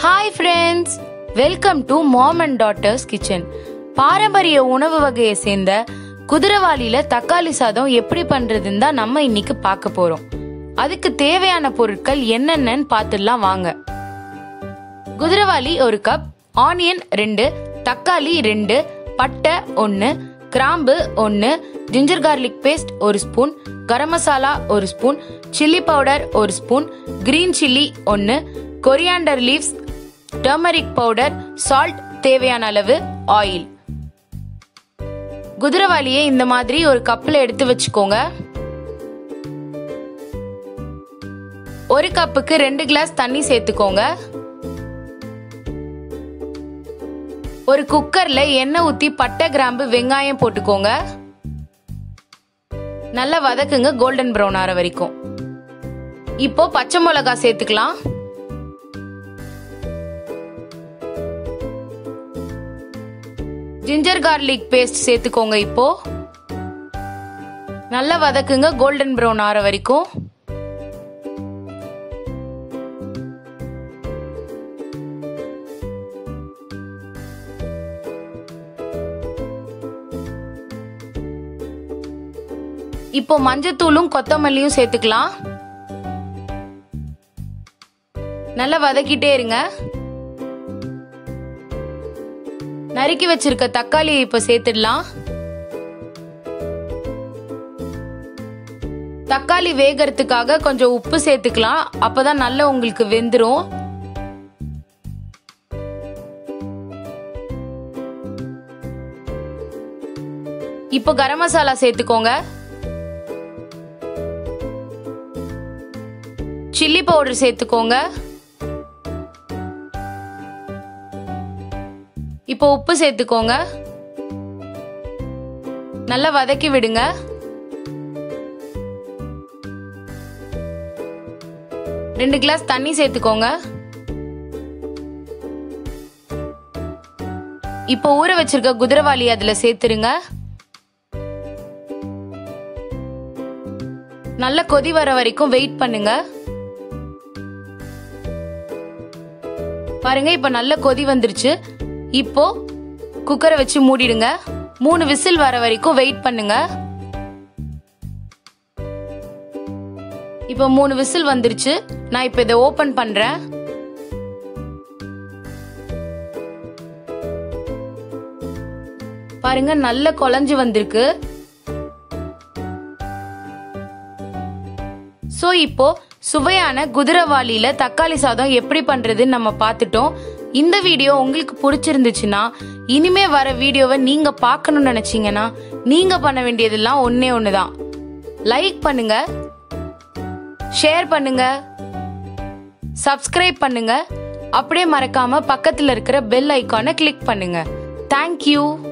hi friends welcome to mom and daughters kitchen பாரம்பரிய உணவு வகையை சேர்ந்த குதிரவாளியில தக்காளி சாதம் எப்படி பண்றதுன்னு தான் நம்ம இன்னைக்கு பார்க்க போறோம் அதுக்கு தேவையான பொருட்கள் என்னென்னன்னு பார்த்துடலாம் வாங்க குதிரவாளி ஒரு கப் ஆனியன் ரெண்டு தக்காளி ரெண்டு பட்டை ஒன்று கிராம்பு ஒன்று ஜிஞ்சர் கார்லிக் பேஸ்ட் ஒரு ஸ்பூன் கரம் மசாலா ஒரு ஸ்பூன் சில்லி பவுடர் ஒரு ஸ்பூன் கிரீன் சில்லி ஒன்று coriander leaves turmeric powder salt தேவையான அளவு ஆயில் குதிரவாளியை இந்த மாதிரி ஒரு கப்பில் எடுத்து வச்சுக்கோங்க ஒரு கப்புக்கு ரெண்டு கிளாஸ் தண்ணி சேர்த்துக்கோங்க ஒரு குக்கர்ல எண்ணெய் ஊத்தி பட்டை கிராம்பு வெங்காயம் போட்டுக்கோங்க நல்லா வதக்குங்க கோல்டன் ப்ரௌன் ஆற வரைக்கும் இப்போ பச்சை மிளகா சேர்த்துக்கலாம் ஜிஞ்சர் கார்லிக் பேஸ்ட் சேர்த்துக்கோங்க இப்போ நல்லா வதக்குங்க கோல்டன் ப்ரௌன் ஆற வரைக்கும் இப்போ மஞ்சத்தூளும் கொத்தமல்லியும் சேர்த்துக்கலாம் நல்லா வதக்கிட்டே இருங்க நறுக்கி வச்சிருக்க தக்காளியை இப்ப சேர்த்துடலாம் தக்காளி வேகறதுக்காக கொஞ்சம் உப்பு சேர்த்துக்கலாம் அப்பதான் நல்லா உங்களுக்கு வெந்துரும் இப்போ கரம் மசாலா சேர்த்துக்கோங்க சில்லி பவுடர் சேர்த்துக்கோங்க இப்போ உப்பு சேர்த்துக்கோங்க நல்லா வதக்கி விடுங்க ரெண்டு கிளாஸ் தண்ணி சேர்த்துக்கோங்க இப்போ ஊற வச்சிருக்க குதிரவாளி அதுல சேர்த்துருங்க நல்ல கொதி வர வரைக்கும் வெயிட் பண்ணுங்க பாருங்க இப்ப நல்ல கொதி வந்துருச்சு இப்போ குக்கரை வச்சு மூடிடுங்க மூணு விசில் வர வரைக்கும் வெயிட் பண்ணுங்க இப்போ மூணு விசில் வந்துருச்சு நான் இப்போ இதை ஓபன் பண்றேன் பாருங்க நல்ல குழஞ்சு வந்திருக்கு ஸோ இப்போ சுவையான குதிரவாளியில தக்காளி சாதம் எப்படி பண்றதுன்னு நம்ம பார்த்துட்டோம் இந்த வீடியோ உங்களுக்கு பிடிச்சிருந்துச்சுன்னா இனிமே வர வீடியோவை நீங்க பார்க்கணும்னு நினைச்சீங்கன்னா நீங்க பண்ண வேண்டியதெல்லாம் ஒன்னே ஒண்ணுதான் லைக் பண்ணுங்க ஷேர் பண்ணுங்க சப்ஸ்கிரைப் பண்ணுங்க அப்படியே மறக்காம பக்கத்துல இருக்கிற பெல் ஐக்கானை கிளிக் பண்ணுங்க தேங்க்யூ